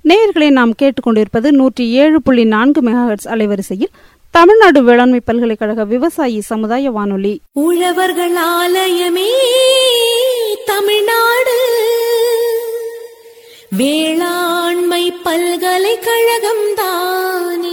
நேயர்களை நாம் கேட்டுக்கொண்டிருப்பது நூற்றி ஏழு புள்ளி நான்கு மெகாஹெட்ஸ் அலைவரிசையில் தமிழ்நாடு வேளாண்மை பல்கலைக்கழக விவசாயி சமுதாய வானொலி உழவர்கள் ஆலயமே தமிழ்நாடு வேளாண்மை பல்கலைக்கழகம் தானே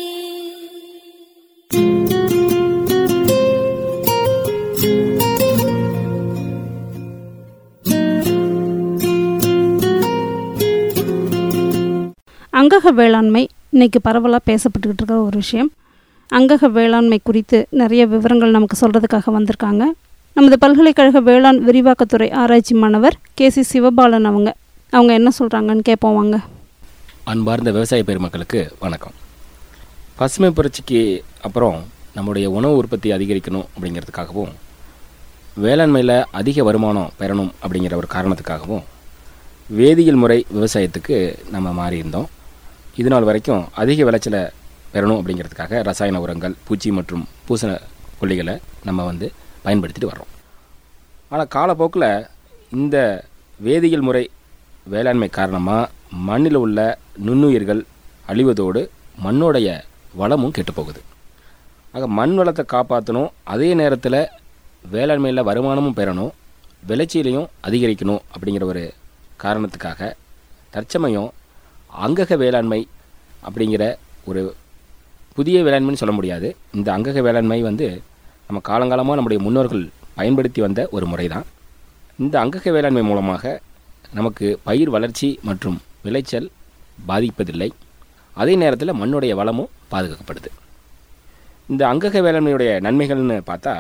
அங்கக வேளாண்மை இன்னைக்கு பரவலாக பேசப்பட்டுக்கிட்டு இருக்கிற ஒரு விஷயம் அங்கக வேளாண்மை குறித்து நிறைய விவரங்கள் நமக்கு சொல்கிறதுக்காக வந்திருக்காங்க நமது பல்கலைக்கழக வேளாண் விரிவாக்கத்துறை ஆராய்ச்சி மாணவர் கே சி சிவபாலன் அவங்க அவங்க என்ன சொல்கிறாங்கன்னு கேட்போம் வாங்க அன்பார்ந்த விவசாய பெருமக்களுக்கு வணக்கம் பசுமை புரட்சிக்கு அப்புறம் நம்முடைய உணவு உற்பத்தி அதிகரிக்கணும் அப்படிங்கிறதுக்காகவும் வேளாண்மையில் அதிக வருமானம் பெறணும் அப்படிங்கிற ஒரு காரணத்துக்காகவும் வேதியியல் முறை விவசாயத்துக்கு நம்ம மாறியிருந்தோம் இது நாள் வரைக்கும் அதிக விளைச்சலை பெறணும் அப்படிங்கிறதுக்காக ரசாயன உரங்கள் பூச்சி மற்றும் பூசண கொல்லிகளை நம்ம வந்து பயன்படுத்திட்டு வர்றோம் ஆனால் காலப்போக்கில் இந்த வேதியியல் முறை வேளாண்மை காரணமாக மண்ணில் உள்ள நுண்ணுயிர்கள் அழிவதோடு மண்ணோடைய வளமும் கெட்டு போகுது ஆக மண் வளத்தை காப்பாற்றணும் அதே நேரத்தில் வேளாண்மையில் வருமானமும் பெறணும் விளைச்சலையும் அதிகரிக்கணும் அப்படிங்கிற ஒரு காரணத்துக்காக தற்சமயம் அங்கக வேளாண்மை அப்படிங்கிற ஒரு புதிய வேளாண்மைன்னு சொல்ல முடியாது இந்த அங்கக வேளாண்மை வந்து நம்ம காலங்காலமாக நம்முடைய முன்னோர்கள் பயன்படுத்தி வந்த ஒரு முறை தான் இந்த அங்கக வேளாண்மை மூலமாக நமக்கு பயிர் வளர்ச்சி மற்றும் விளைச்சல் பாதிப்பதில்லை அதே நேரத்தில் மண்ணுடைய வளமும் பாதுகாக்கப்படுது இந்த அங்கக வேளாண்மையுடைய நன்மைகள்னு பார்த்தா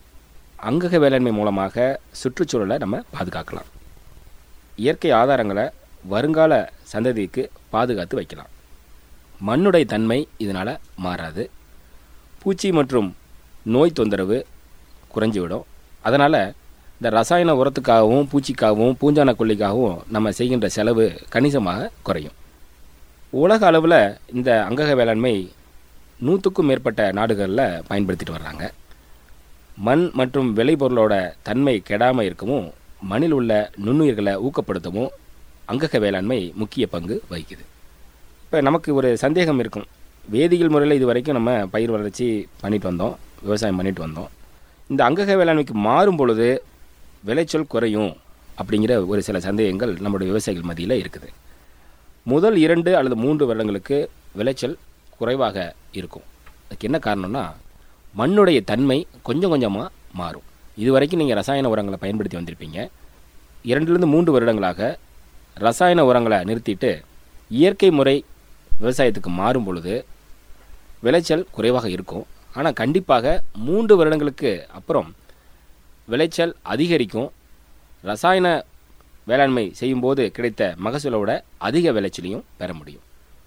அங்கக வேளாண்மை மூலமாக சுற்றுச்சூழலை நம்ம பாதுகாக்கலாம் இயற்கை ஆதாரங்களை வருங்கால சந்ததிக்கு பாதுகாத்து வைக்கலாம் மண்ணுடைய தன்மை இதனால் மாறாது பூச்சி மற்றும் நோய் தொந்தரவு குறைஞ்சிவிடும் அதனால் இந்த ரசாயன உரத்துக்காகவும் பூச்சிக்காகவும் பூஞ்சான கொல்லிக்காகவும் நம்ம செய்கின்ற செலவு கணிசமாக குறையும் உலக அளவில் இந்த அங்கக வேளாண்மை நூற்றுக்கும் மேற்பட்ட நாடுகளில் பயன்படுத்திட்டு வர்றாங்க மண் மற்றும் விளைபொருளோட தன்மை கெடாமல் இருக்கவும் மண்ணில் உள்ள நுண்ணுயிர்களை ஊக்கப்படுத்தவும் அங்கக வேளாண்மை முக்கிய பங்கு வகிக்குது இப்போ நமக்கு ஒரு சந்தேகம் இருக்கும் வேதியியல் முறையில் இது வரைக்கும் நம்ம பயிர் வளர்ச்சி பண்ணிட்டு வந்தோம் விவசாயம் பண்ணிட்டு வந்தோம் இந்த அங்கக வேளாண்மைக்கு மாறும் பொழுது விளைச்சல் குறையும் அப்படிங்கிற ஒரு சில சந்தேகங்கள் நம்முடைய விவசாயிகள் மத்தியில் இருக்குது முதல் இரண்டு அல்லது மூன்று வருடங்களுக்கு விளைச்சல் குறைவாக இருக்கும் அதுக்கு என்ன காரணம்னா மண்ணுடைய தன்மை கொஞ்சம் கொஞ்சமாக மாறும் இது வரைக்கும் நீங்கள் ரசாயன உரங்களை பயன்படுத்தி வந்திருப்பீங்க இரண்டுலேருந்து மூன்று வருடங்களாக ரசாயன உரங்களை நிறுத்திட்டு இயற்கை முறை விவசாயத்துக்கு மாறும் பொழுது விளைச்சல் குறைவாக இருக்கும் ஆனால் கண்டிப்பாக மூன்று வருடங்களுக்கு அப்புறம் விளைச்சல் அதிகரிக்கும் ரசாயன வேளாண்மை செய்யும்போது கிடைத்த மகசூலோட அதிக விளைச்சலையும் பெற முடியும்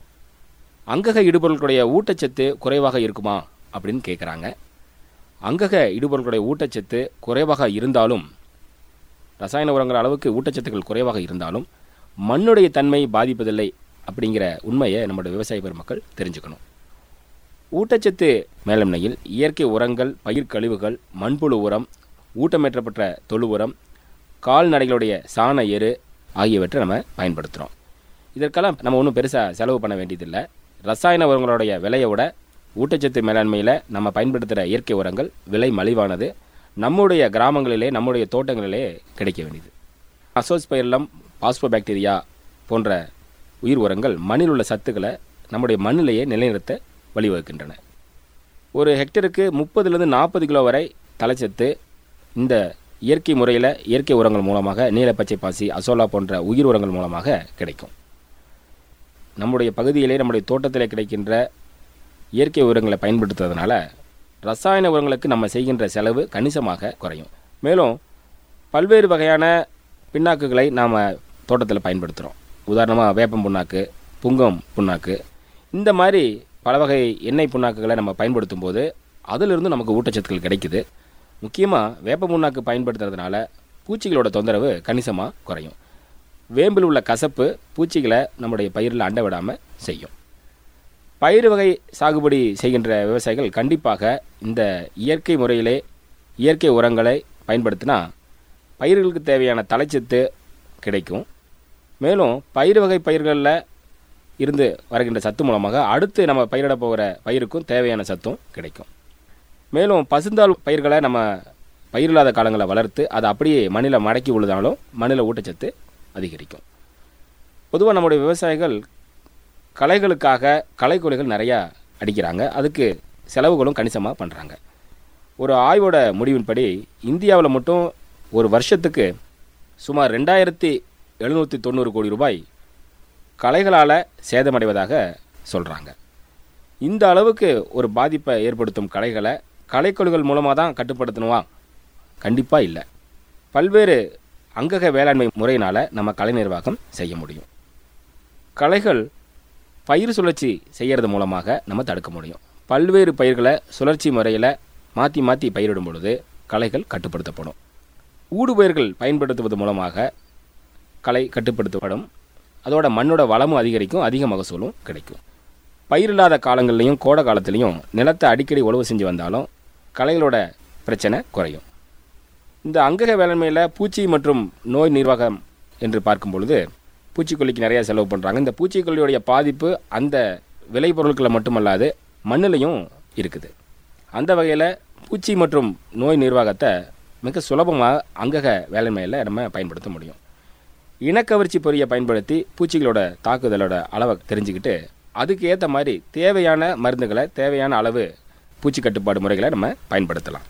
அங்கக இடுபொருட்களுடைய ஊட்டச்சத்து குறைவாக இருக்குமா அப்படின்னு கேட்குறாங்க அங்கக இடுபொருட்களுடைய ஊட்டச்சத்து குறைவாக இருந்தாலும் ரசாயன உரங்கள் அளவுக்கு ஊட்டச்சத்துக்கள் குறைவாக இருந்தாலும் மண்ணுடைய தன்மை பாதிப்பதில்லை அப்படிங்கிற உண்மையை நம்முடைய விவசாய பெருமக்கள் தெரிஞ்சுக்கணும் ஊட்டச்சத்து மேலண்மையில் இயற்கை உரங்கள் பயிர் கழிவுகள் மண்புழு உரம் ஊட்டமேற்றப்பட்ட தொழு உரம் கால்நடைகளுடைய சாண எரு ஆகியவற்றை நம்ம பயன்படுத்துகிறோம் இதற்கெல்லாம் நம்ம ஒன்றும் பெருசாக செலவு பண்ண வேண்டியதில்லை ரசாயன உரங்களுடைய விலையை விட ஊட்டச்சத்து மேலாண்மையில் நம்ம பயன்படுத்துகிற இயற்கை உரங்கள் விலை மலிவானது நம்முடைய கிராமங்களிலே நம்முடைய தோட்டங்களிலே கிடைக்க வேண்டியது அசோஸ்பைரலம் பாஸ்போபாக்டீரியா போன்ற உயிர் உரங்கள் மண்ணில் உள்ள சத்துக்களை நம்முடைய மண்ணிலேயே நிலைநிறுத்த வழிவகுக்கின்றன ஒரு ஹெக்டருக்கு முப்பதுலேருந்து நாற்பது கிலோ வரை தலைச்சத்து இந்த இயற்கை முறையில் இயற்கை உரங்கள் மூலமாக நீலப்பச்சை பாசி அசோலா போன்ற உயிர் உரங்கள் மூலமாக கிடைக்கும் நம்முடைய பகுதியிலே நம்முடைய தோட்டத்தில் கிடைக்கின்ற இயற்கை உரங்களை பயன்படுத்துறதுனால ரசாயன உரங்களுக்கு நம்ம செய்கின்ற செலவு கணிசமாக குறையும் மேலும் பல்வேறு வகையான பின்னாக்குகளை நாம் தோட்டத்தில் பயன்படுத்துகிறோம் உதாரணமாக வேப்பம் புண்ணாக்கு புங்கம் புண்ணாக்கு இந்த மாதிரி பல வகை எண்ணெய் புண்ணாக்குகளை நம்ம பயன்படுத்தும் போது அதிலிருந்து நமக்கு ஊட்டச்சத்துக்கள் கிடைக்குது முக்கியமாக வேப்ப புண்ணாக்கு பயன்படுத்துறதுனால பூச்சிகளோட தொந்தரவு கணிசமாக குறையும் வேம்பில் உள்ள கசப்பு பூச்சிகளை நம்முடைய பயிரில் அண்ட விடாமல் செய்யும் பயிர் வகை சாகுபடி செய்கின்ற விவசாயிகள் கண்டிப்பாக இந்த இயற்கை முறையிலே இயற்கை உரங்களை பயன்படுத்தினா பயிர்களுக்கு தேவையான தலைச்சத்து கிடைக்கும் மேலும் பயிர் வகை பயிர்களில் இருந்து வருகின்ற சத்து மூலமாக அடுத்து நம்ம பயிரிட போகிற பயிருக்கும் தேவையான சத்தும் கிடைக்கும் மேலும் பசுந்தாள் பயிர்களை நம்ம பயிரில்லாத காலங்களை வளர்த்து அதை அப்படியே மண்ணில் மடக்கி விழுதாலும் மண்ணில் ஊட்டச்சத்து அதிகரிக்கும் பொதுவாக நம்முடைய விவசாயிகள் களைகளுக்காக களைக்கொல்லிகள் நிறையா அடிக்கிறாங்க அதுக்கு செலவுகளும் கணிசமாக பண்ணுறாங்க ஒரு ஆய்வோட முடிவின்படி இந்தியாவில் மட்டும் ஒரு வருஷத்துக்கு சுமார் ரெண்டாயிரத்தி எழுநூற்றி தொண்ணூறு கோடி ரூபாய் களைகளால் சேதமடைவதாக சொல்கிறாங்க இந்த அளவுக்கு ஒரு பாதிப்பை ஏற்படுத்தும் களைகளை களைக்கொல்லிகள் மூலமாக தான் கட்டுப்படுத்தணுமா கண்டிப்பாக இல்லை பல்வேறு அங்கக வேளாண்மை முறையினால் நம்ம கலை நிர்வாகம் செய்ய முடியும் களைகள் பயிர் சுழற்சி செய்கிறது மூலமாக நம்ம தடுக்க முடியும் பல்வேறு பயிர்களை சுழற்சி முறையில் மாற்றி மாற்றி பயிரிடும் பொழுது களைகள் கட்டுப்படுத்தப்படும் ஊடுபயிர்கள் பயன்படுத்துவது மூலமாக களை கட்டுப்படுத்தப்படும் அதோட மண்ணோட வளமும் அதிகரிக்கும் அதிக மகசூலும் கிடைக்கும் பயிரில்லாத காலங்கள்லையும் கோடை காலத்துலேயும் நிலத்தை அடிக்கடி உழவு செஞ்சு வந்தாலும் களைகளோட பிரச்சனை குறையும் இந்த அங்கக வேளாண்மையில் பூச்சி மற்றும் நோய் நிர்வாகம் என்று பார்க்கும் பொழுது பூச்சிக்கொல்லிக்கு நிறைய செலவு பண்ணுறாங்க இந்த பூச்சிக்கொல்லியுடைய பாதிப்பு அந்த விளைபொருட்களை மட்டுமல்லாது மண்ணிலையும் இருக்குது அந்த வகையில் பூச்சி மற்றும் நோய் நிர்வாகத்தை மிக சுலபமாக அங்கக வேளாண்மையில் நம்ம பயன்படுத்த முடியும் இனக்கவர்ச்சி பொறியை பயன்படுத்தி பூச்சிகளோட தாக்குதலோட அளவை தெரிஞ்சுக்கிட்டு அதுக்கு ஏற்ற மாதிரி தேவையான மருந்துகளை தேவையான அளவு பூச்சி கட்டுப்பாடு முறைகளை நம்ம பயன்படுத்தலாம்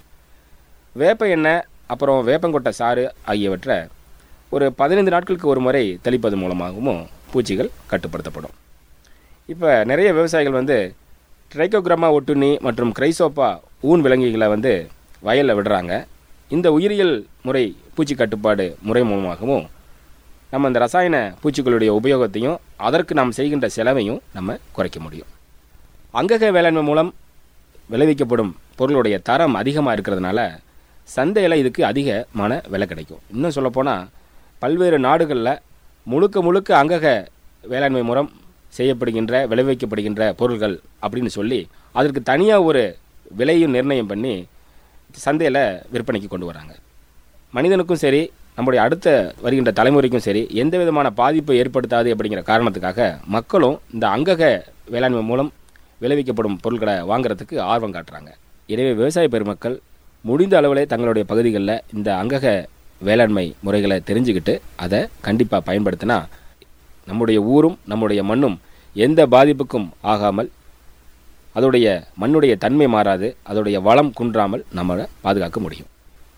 வேப்ப எண்ணெய் அப்புறம் வேப்பங்கொட்டை சாறு ஆகியவற்றை ஒரு பதினைந்து நாட்களுக்கு ஒரு முறை தெளிப்பது மூலமாகவும் பூச்சிகள் கட்டுப்படுத்தப்படும் இப்போ நிறைய விவசாயிகள் வந்து ட்ரைக்கோகிராமா ஒட்டுண்ணி மற்றும் கிரைசோப்பா ஊன் விலங்குகளை வந்து வயலில் விடுறாங்க இந்த உயிரியல் முறை பூச்சி கட்டுப்பாடு முறை மூலமாகவும் நம்ம இந்த ரசாயன பூச்சிகளுடைய உபயோகத்தையும் அதற்கு நாம் செய்கின்ற செலவையும் நம்ம குறைக்க முடியும் அங்கக வேளாண்மை மூலம் விளைவிக்கப்படும் பொருளுடைய தரம் அதிகமாக இருக்கிறதுனால சந்தையில் இதுக்கு அதிகமான விலை கிடைக்கும் இன்னும் சொல்லப்போனால் பல்வேறு நாடுகளில் முழுக்க முழுக்க அங்கக வேளாண்மை மூலம் செய்யப்படுகின்ற விளைவிக்கப்படுகின்ற பொருள்கள் அப்படின்னு சொல்லி அதற்கு தனியாக ஒரு விலையும் நிர்ணயம் பண்ணி சந்தையில் விற்பனைக்கு கொண்டு வராங்க மனிதனுக்கும் சரி நம்முடைய அடுத்த வருகின்ற தலைமுறைக்கும் சரி எந்த விதமான பாதிப்பை ஏற்படுத்தாது அப்படிங்கிற காரணத்துக்காக மக்களும் இந்த அங்கக வேளாண்மை மூலம் விளைவிக்கப்படும் பொருட்களை வாங்குறதுக்கு ஆர்வம் காட்டுறாங்க எனவே விவசாய பெருமக்கள் முடிந்த அளவில் தங்களுடைய பகுதிகளில் இந்த அங்கக வேளாண்மை முறைகளை தெரிஞ்சுக்கிட்டு அதை கண்டிப்பாக பயன்படுத்தினா நம்முடைய ஊரும் நம்முடைய மண்ணும் எந்த பாதிப்புக்கும் ஆகாமல் அதோடைய மண்ணுடைய தன்மை மாறாது அதோடைய வளம் குன்றாமல் நம்மளை பாதுகாக்க முடியும்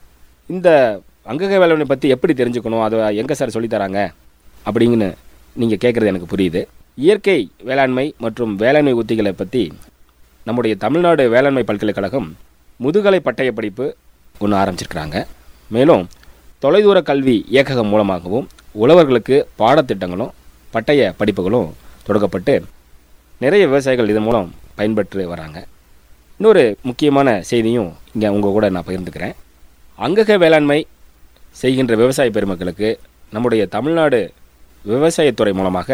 இந்த அங்கக வேளாண்மை பற்றி எப்படி தெரிஞ்சுக்கணும் அதை எங்கே சார் சொல்லித்தராங்க அப்படிங்கன்னு நீங்கள் கேட்குறது எனக்கு புரியுது இயற்கை வேளாண்மை மற்றும் வேளாண்மை உத்திகளை பற்றி நம்முடைய தமிழ்நாடு வேளாண்மை பல்கலைக்கழகம் முதுகலை பட்டய படிப்பு ஒன்று ஆரம்பிச்சிருக்கிறாங்க மேலும் தொலைதூர கல்வி இயக்ககம் மூலமாகவும் உழவர்களுக்கு பாடத்திட்டங்களும் பட்டய படிப்புகளும் தொடங்கப்பட்டு நிறைய விவசாயிகள் இதன் மூலம் பயன்பெற்று வராங்க இன்னொரு முக்கியமான செய்தியும் இங்கே உங்கள் கூட நான் பகிர்ந்துக்கிறேன் அங்கக வேளாண்மை செய்கின்ற விவசாய பெருமக்களுக்கு நம்முடைய தமிழ்நாடு விவசாயத்துறை மூலமாக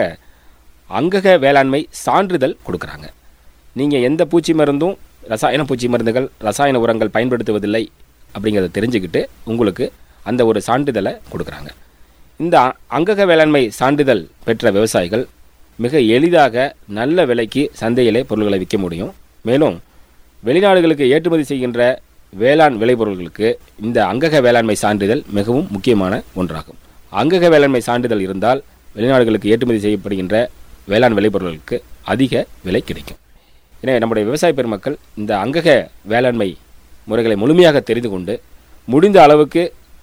அங்கக வேளாண்மை சான்றிதழ் கொடுக்குறாங்க நீங்கள் எந்த பூச்சி மருந்தும் ரசாயன பூச்சி மருந்துகள் ரசாயன உரங்கள் பயன்படுத்துவதில்லை அப்படிங்கிறத தெரிஞ்சுக்கிட்டு உங்களுக்கு அந்த ஒரு சான்றிதழை கொடுக்குறாங்க இந்த அ- அங்கக வேளாண்மை சான்றிதழ் பெற்ற விவசாயிகள் மிக எளிதாக நல்ல விலைக்கு சந்தையிலே பொருட்களை விற்க முடியும் மேலும் வெளிநாடுகளுக்கு ஏற்றுமதி செய்கின்ற வேளாண் விளைபொருட்களுக்கு இந்த அங்கக வேளாண்மை சான்றிதழ் மிகவும் முக்கியமான ஒன்றாகும் அங்கக வேளாண்மை சான்றிதழ் இருந்தால் வெளிநாடுகளுக்கு ஏற்றுமதி செய்யப்படுகின்ற வேளாண் விளைபொருட்களுக்கு அதிக விலை கிடைக்கும் எனவே நம்முடைய விவசாய பெருமக்கள் இந்த அங்கக வேளாண்மை முறைகளை முழுமையாக தெரிந்து கொண்டு முடிந்த அளவுக்கு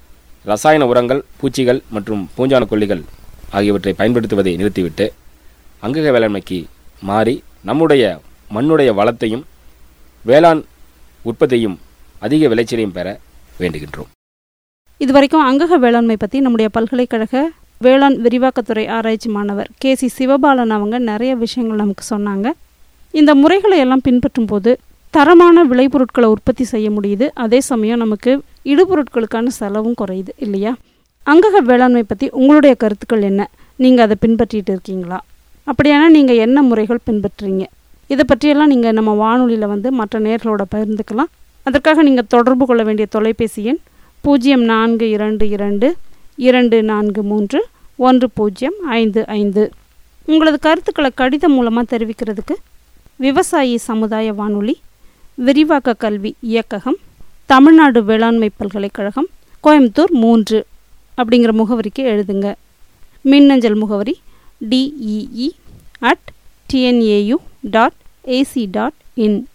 ரசாயன உரங்கள் பூச்சிகள் மற்றும் பூஞ்சான கொல்லிகள் ஆகியவற்றை பயன்படுத்துவதை நிறுத்திவிட்டு அங்கக வேளாண்மைக்கு மாறி நம்முடைய மண்ணுடைய வளத்தையும் வேளாண் உற்பத்தியும் அதிக விளைச்சலையும் பெற வேண்டுகின்றோம் இதுவரைக்கும் அங்கக வேளாண்மை பற்றி நம்முடைய பல்கலைக்கழக வேளாண் விரிவாக்கத்துறை ஆராய்ச்சி மாணவர் கே சி சிவபாலன் அவங்க நிறைய விஷயங்கள் நமக்கு சொன்னாங்க இந்த முறைகளை எல்லாம் பின்பற்றும் போது தரமான விளைபொருட்களை உற்பத்தி செய்ய முடியுது அதே சமயம் நமக்கு இடுபொருட்களுக்கான செலவும் குறையுது இல்லையா அங்கக வேளாண்மை பற்றி உங்களுடைய கருத்துக்கள் என்ன நீங்கள் அதை பின்பற்றிட்டு இருக்கீங்களா அப்படியானா நீங்கள் என்ன முறைகள் பின்பற்றுறீங்க இதை பற்றியெல்லாம் நீங்கள் நம்ம வானொலியில் வந்து மற்ற நேர்களோட பகிர்ந்துக்கலாம் அதற்காக நீங்கள் தொடர்பு கொள்ள வேண்டிய தொலைபேசி எண் பூஜ்ஜியம் நான்கு இரண்டு இரண்டு இரண்டு நான்கு மூன்று ஒன்று பூஜ்ஜியம் ஐந்து ஐந்து உங்களது கருத்துக்களை கடிதம் மூலமாக தெரிவிக்கிறதுக்கு விவசாயி சமுதாய வானொலி விரிவாக்க கல்வி இயக்ககம் தமிழ்நாடு வேளாண்மை பல்கலைக்கழகம் கோயம்புத்தூர் மூன்று அப்படிங்கிற முகவரிக்கு எழுதுங்க மின்னஞ்சல் முகவரி DEE at TNAU dot AC dot in